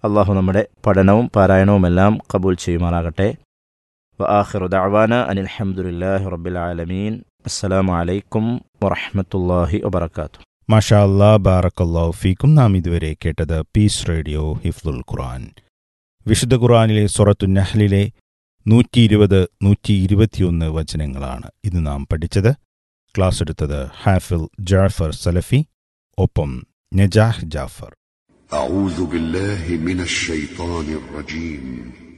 അള്ളാഹു നമ്മുടെ പഠനവും പാരായണവുമെല്ലാം കബൂൽ ചെയ്യുമാറാകട്ടെ വ ആഖിറു ദഅവാന അനിൽ ഹംദുലില്ലാഹി റബ്ബിൽ ആലമീൻ അസ്സലാമു അലൈക്കും വറഹ്മത്തുള്ളാഹി വബറകാതുഹു മാഷാ അല്ലാ ബാറക്കല്ലാഹു ഫീക്കും നാം ഇതുവരെ കേട്ടത് പീസ് റേഡിയോ ഹിഫ്ലുൽ ഖുർആൻ വിശുദ്ധ ഖുർആനിലെ സൊറത്തു നഹ്ലിലെ നൂറ്റി ഇരുപത് നൂറ്റി ഇരുപത്തിയൊന്ന് വചനങ്ങളാണ് ഇത് നാം പഠിച്ചത് ക്ലാസ് എടുത്തത് ഹാഫിൽ ജാഫർ സലഫി ഒപ്പം നജാഹ് ജാഫർ أعوذ بالله من الشيطان الرجيم